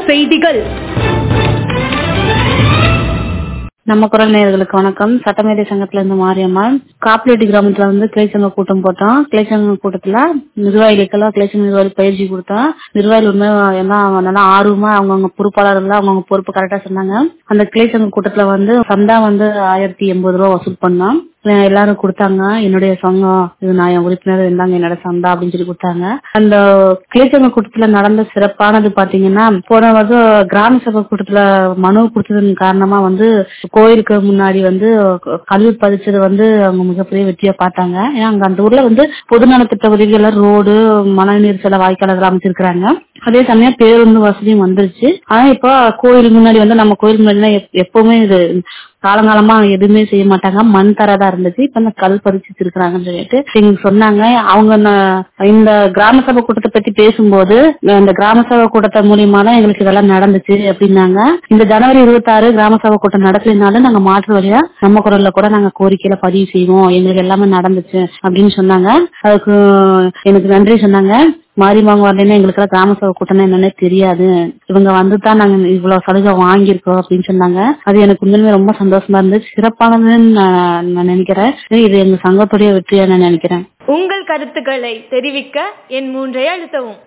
செய்திகள் நம்ம குரல் நேயர்களுக்கு வணக்கம் சட்டமேதை சங்கத்துல இருந்து மாரியம்மாள் காப்பிலேட்டி கிராமத்துல வந்து கிளைச்சங்க கூட்டம் போட்டோம் கிளைச்சங்க கூட்டத்துல நிர்வாகிகளுக்கெல்லாம் கிளைச்சங்க நிர்வாகி பயிற்சி கொடுத்தோம் நிர்வாகிகள் உண்மை எல்லாம் நல்லா ஆர்வமா அவங்கவுங்க பொறுப்பாளர்கள் அவங்கவுங்க பொறுப்பு கரெக்டா சொன்னாங்க அந்த கிளைச்சங்க கூட்டத்துல வந்து சந்தா வந்து ஆயிரத்தி எண்பது ரூபா வசூல் பண்ணோம் அஹ் எல்லாரும் கொடுத்தாங்க என்னுடைய சங்கம் இது நான் என் உறுப்பினர் இருந்தாங்க என்னோட சந்தா அப்படின்னு சொல்லி கொடுத்தாங்க அந்த கிளைச்சங்க கூட்டத்துல நடந்த சிறப்பானது பாத்தீங்கன்னா போன வருஷம் கிராம சபை கூட்டத்துல மனு கொடுத்ததன் காரணமா வந்து கோயிலுக்கு முன்னாடி வந்து கல் பதிச்சது வந்து அவங்க மிகப்பெரிய வெற்றியா பார்த்தாங்க ஏன்னா அங்க அந்த ஊர்ல வந்து பொதுநலத்திட்ட உதவிகள் ரோடு மழைநீர் செல வாய்க்கால் அதெல்லாம் அமைச்சிருக்கிறாங்க அதே சமயம் பேருந்து வசதியும் வந்துருச்சு ஆனா இப்போ கோயில் முன்னாடி வந்து நம்ம கோயில் முன்னாடி எப்பவுமே இது காலங்காலமா எதுவுமே செய்ய மாட்டாங்க மண் தரதா இருந்துச்சு இப்ப இந்த கல் பறிச்சு வச்சிருக்காங்கன்னு சொல்லிட்டு எங்களுக்கு சொன்னாங்க அவங்க ந- இந்த கிராம சபை கூட்டத்தை பத்தி பேசும்போது இந்த கிராம சபை கூட்டத்தை மூலியமா தான் எங்களுக்கு இதெல்லாம் நடந்துச்சு அப்படின்னாங்க இந்த ஜனவரி இருபத்தி ஆறு கிராம சபை கூட்டம் நடக்கலைனாலும் நாங்க மாற்று வழியா நம்ம குரல்ல கூட நாங்க கோரிக்கையில பதிவு செய்வோம் எங்களுக்கு எல்லாமே நடந்துச்சு அப்படின்னு சொன்னாங்க அதுக்கு எனக்கு நன்றி சொன்னாங்க மாரிமாங்க வரலன்னா எங்களுக்கு எல்லாம் கிராம சபை கூட்டம்னா என்னன்னே தெரியாது இவங்க வந்து தான் நாங்க இவ்வளவு சலுகை வாங்கியிருக்கோம் அப்படின்னு சொன்னாங்க அது எனக்கு உண்மையுமே ரொம்ப சந்தோஷமா இருந்துச்சு சிறப்பானதுன்னு நான் நான் நினைக்கிறேன் இது எங்க சங்கத்துடைய வெற்றியா நான் நினைக்கிறேன் உங்கள் கருத்துக்களை தெரிவிக்க என் மூன்றை அழுத்தவும்